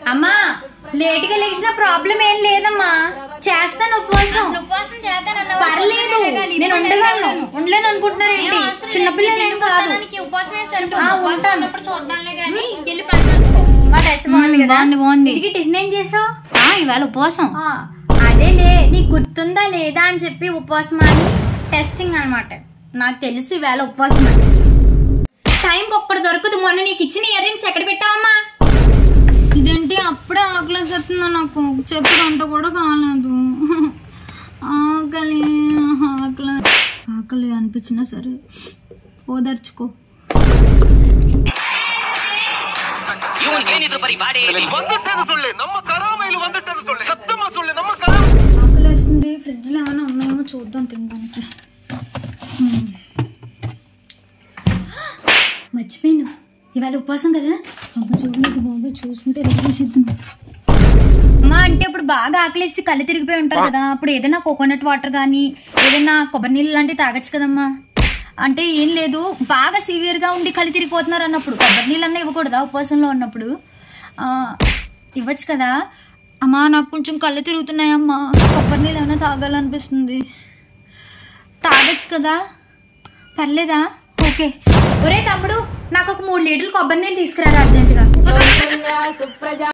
అమ్మా లేట్ గా లేచిన ప్రాబ్లం ఏం లేదమ్మా చేస్తాను ఉపవాసం ఉపవాసం చేద్దానన్న పర్లేదు నేను ఉండగలను ఉండలేను అనుకుంటున్నారేంటి చిన్నపిల్లలు ఏం కాదు ఉపవాసం వేస్తారు ఆ, ఉపవాసం ఉంటాను. ఉన్నప్పుడు చూద్దాంలే గానీ వెళ్ళి పని చేసుకో మా డ్రెస్ బాగుంది కదా బాగుంది, బాగుంది. ఇదికి టిఫిన్ ఏం చేసావు ఆ, ఇవాళ ఉపవాసం అదేలే నీకు గుర్తుందా లేదా అని చెప్పి ఉపవాసం అని టెస్టింగ్ అన్నమాట నాకు తెలుసు ఈవేళ ఉపవాసం అని టైంకి ఒక్కడు దొరకదు మొన్న నీకు ఇచ్చిన ఇయర్ రింగ్స్ ఎక్కడ పెట్టావమ్మా ఇదేంటి అప్పుడే ఆకలి వస్తుందా నాకు చెప్పు గంట కూడా కాలేదు ఆకలి ఆకలి ఆకలి అనిపించినా సరే ఓదార్చుకో ಇವನಿಗೇನಿದ್ರು ಬರೀ ಬಾಡೆ வந்துட்டேன்னு சொல்லு நம்ம கராமையில் வந்துட்டேன்னு சொல்லு சத்தமா சொல்லு நம்ம கரா ఆకలి వేస్తుంది ఫ్రిడ్జ్లో ఏమైనా ఉన్నాయేమో చూద్దాం తినడానికి హ్మ్. మర్చిపోయాను ఇవాళ ఉపవాసం కదా అమ్మ చూడలేదు బాబు చూసుకుంటే రెడీసిద్దాం అమ్మా అంటే ఇప్పుడు బాగా ఆకలేసి కళ్ళు తిరిగిపోయి ఉంటారు కదా అప్పుడు ఏదైనా కోకోనట్ వాటర్ కానీ ఏదైనా కొబ్బరి నీళ్ళు లాంటివి తాగొచ్చు కదమ్మా అంటే ఏం లేదు బాగా సివియర్గా ఉండి కళ్ళు తిరిగిపోతున్నారు అన్నప్పుడు కొబ్బరి నీళ్ళు అన్నా ఇవ్వకూడదా ఉపవాసంలో ఉన్నప్పుడు ఆ, ఇవ్వచ్చు కదా అమ్మా నాకు కొంచెం కళ్ళు తిరుగుతున్నాయమ్మా కొబ్బరి నీళ్ళు ఏమైనా తాగాలనిపిస్తుంది తాగొచ్చు కదా పర్లేదా ఓకే ఒరే తమ్ముడు నాకు ఒక మూడు లీటర్లు కొబ్బరి నీళ్ళు తీసుకురా అర్జెంటుగా